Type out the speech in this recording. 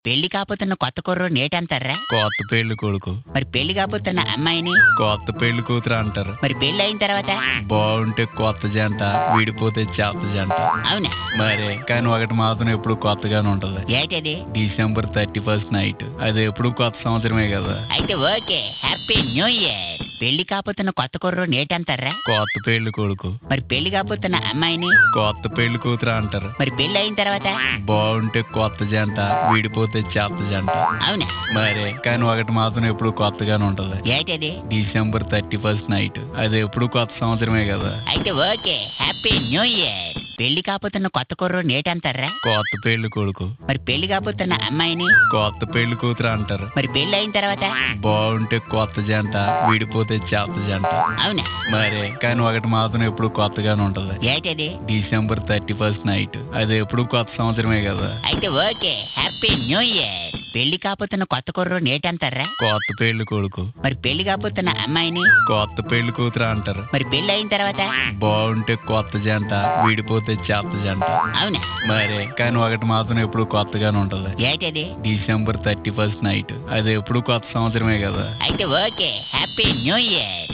పెళ్లి కాపోతున్న కొత్త కుర్రోడు నేటంటారా కొత్త పెళ్లి కొడుకు మరి పెళ్లి కాపోతున్న అమ్మాయిని కొత్త పెళ్లి కూతురు అంటారు మరి పెళ్లి అయిన తర్వాత బాగుంటే కొత్త జంట విడిపోతే చేత జంట అవునా మరే కానీ ఒకటి మాత్రం ఎప్పుడు కొత్తగానే ఉంటది ఏంటది డిసెంబర్ థర్టీ ఫస్ట్ నైట్ అది ఎప్పుడు కొత్త సంవత్సరమే కదా అయితే ఓకే హ్యాపీ న్యూ ఇయర్ పెళ్లి కాపోతున్న కొత్త కుర్రోడు నేటంటారా కొత్త పెళ్లి కొడుకు మరి పెళ్లి కాపోతున్న అమ్మాయిని కొత్త పెళ్లి కూతురు అంటారు మరి పెళ్లి అయిన తర్వాత బాగుంటే కొత్త జంట విడిపోతే చేత జంట అవునా మరే కానీ ఒకటి మాత్రం ఎప్పుడు కొత్తగానే ఉంటది ఏంటది డిసెంబర్ థర్టీ ఫస్ట్ నైట్ అది ఎప్పుడు కొత్త సంవత్సరమే కదా అయితే ఓకే హ్యాపీ న్యూ ఇయర్ పెళ్లి కాపోతున్న కొత్త కుర్రోడు నేటంటారా కొత్త పెళ్లి కొడుకు మరి పెళ్లి కాపోతున్న అమ్మాయిని కొత్త పెళ్లి కూతురు అంటారు మరి పెళ్లి అయిన తర్వాత బాగుంటే కొత్త జంట విడిపోతే చేత జంట అవునా మరే కానీ ఒకటి మాత్రం ఎప్పుడు కొత్తగానే ఉంటది ఏంటది డిసెంబర్ థర్టీ ఫస్ట్ నైట్ అది ఎప్పుడు కొత్త సంవత్సరమే కదా అయితే ఓకే హ్యాపీ న్యూ ఇయర్ పెళ్లి కాపోతున్న కొత్త కుర్రోడు నేటంటారా కొత్త పెళ్లి కొడుకు మరి పెళ్లి కాపోతున్న అమ్మాయిని కొత్త పెళ్లి కూతురు అంటారు మరి పెళ్లి అయిన తర్వాత బాగుంటే కొత్త జంట విడిపోతే చేత జంట అవునా మరే కానీ ఒకటి మాత్రం ఎప్పుడు కొత్తగానే ఉంటది ఏంటది డిసెంబర్ థర్టీ ఫస్ట్ నైట్ అది ఎప్పుడు కొత్త సంవత్సరమే కదా అయితే ఓకే హ్యాపీ న్యూ ఇయర్